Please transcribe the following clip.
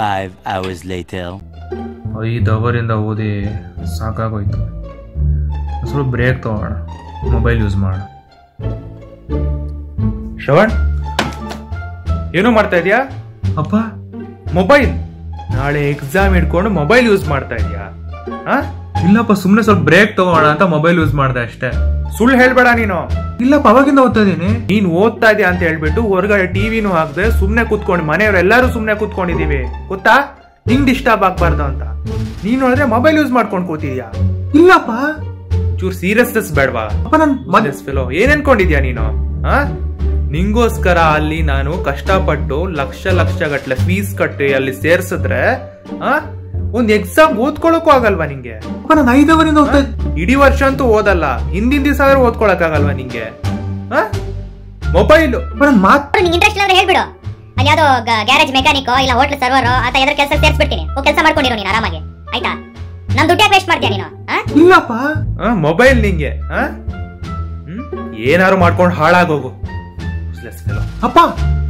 Five hours later. ಐದು ಅವರಿಂದ ಓದಿ ಸಾಕಾಗೋಯ್ತು ಸ್ವಲ್ಪ ಬ್ರೇಕ್ ತಗೋಣ ಮೊಬೈಲ್ ಯೂಸ್ ಮಾಡೋಣ ಶ್ರವಣ್ ಏನು ಮಾಡ್ತಾ ಇದೀಯಾ ಅಪ್ಪ ಮೊಬೈಲ್ ನಾಳೆ ಎಕ್ಸಾಮ್ ಇಟ್ಕೊಂಡು ಮೊಬೈಲ್ ಯೂಸ್ ಮಾಡ್ತಾ ಇದೀಯಾ ಆ? ಇಲ್ಲಪ್ಪ ಸುಮ್ಮನೆ ಸ್ವಲ್ಪ ಬ್ರೇಕ್ ತಗೋಣ ಅಂತ ಮೊಬೈಲ್ ಯೂಸ್ ಮಾಡ್ದೆ ಅಷ್ಟೇ ಸುಳ್ಳು ಹೇಳ್ಬೇಡ ನೀನು ಇಲ್ಲಪ್ಪ ಅವಾಗಿಂದ ಓದ್ತಾ ಇದೀನಿ ನೀನ್ ಓದ್ತಾ ಇದೀಯ ಅಂತ ಹೇಳ್ಬಿಟ್ಟು ಹೊರಗಡೆ ಟಿವಿನೂ ಹಾಕ್ದೆ ಸುಮ್ನೆ ಕೂತ್ಕೊಂಡು ಮನೆಯವ್ರು ಎಲ್ಲರೂ ಸುಮ್ನೆ ಕೂತ್ಕೊಂಡಿದೀವಿ ಗೊತ್ತಾ ನಿಂಗ್ ಡಿಸ್ಟರ್ಬ್ ಆಗ್ಬಾರ್ದು ಅಂತ ನೀನ್ ನೋಡಿದ್ರೆ ಮೊಬೈಲ್ ಯೂಸ್ ಮಾಡ್ಕೊಂಡು ಕೂತಿದ್ಯಾ ಇಲ್ಲಪ್ಪ ಚೂರ್ ಸೀರಿಯಸ್ನೆಸ್ ಬೇಡವಾ ಅಪ್ಪ ನನ್ ಮದ್ ಫೆಲೋ ಏನ್ ಅನ್ಕೊಂಡಿದ್ಯಾ ನೀನು ಆ ನಿಂಗೋಸ್ಕರ ಅಲ್ಲಿ ನಾನು ಕಷ್ಟಪಟ್ಟು ಲಕ್ಷ ಲಕ್ಷ ಗಟ್ಲೆ ಫೀಸ್ ಕಟ್ಟಿ ಅಲ್ಲಿ ಸೇರ್ಸಿದ್ರೆ ಆ ಒಂದ್ ಎಕ್ಸಾಮ್ ಓದ್ಕೊಳಕ್ಕೂ ಆಗಲ್ವಾ ನಿಂಗೆ ಅಪ್ಪ ನಾನು ಐದವರಿಂದ ಓದ್ತಾ ಇದ್ದೆ ಇಡೀ ವರ್ಷ ಅಂತೂ ಓದಲ್ಲ ಹಿಂದಿನ ದಿವಸ ಆದ್ರೂ ಓದ್ಕೊಳಕ್ ಆಗಲ್ವಾ ನಿಂಗೆ ಮೊಬೈಲ್ ಅಪ್ಪ ನನ್ ಮಾತ್ ನಿಂಗೆ ಇಂಟ್ರೆಸ್ಟ್ ಇಲ್ಲ ಅಂದ್ರೆ ಹೇಳ್ಬಿಡು ಅಲ್ಲಿ ಯಾವ್ದೋ ಗ್ಯಾರೇಜ್ ಮೆಕ್ಯಾನಿಕ್ ಇಲ್ಲ ಹೋಟ್ಲ್ ಸರ್ವರ್ ಅಥವಾ ಯಾವ್ದಾರ ಕೆಲಸ ಸೇರ್ಸ್ಬಿಡ್ತೀನಿ ಹೋಗಿ ಕೆಲಸ ಮಾಡ್ಕೊಂಡಿರೋ ನೀನು ಆರಾಮಾಗಿ ಆಯ್ತಾ ನಮ್ ದುಡ್ಡು ಯಾಕೆ ವೇಸ್ಟ್ ಮಾಡ್ತೀಯ ನೀನು ಆ? ಇಲ್ಲಪ್ಪ ಮೊಬೈಲ್ ನಿಂಗೆ ಆ? ಹ್ಮ್? ಏನಾರು ಮಾಡ್ಕೊಂಡು ಹಾಳಾಗೋಗು Useless fellow. ಅಪ್ಪ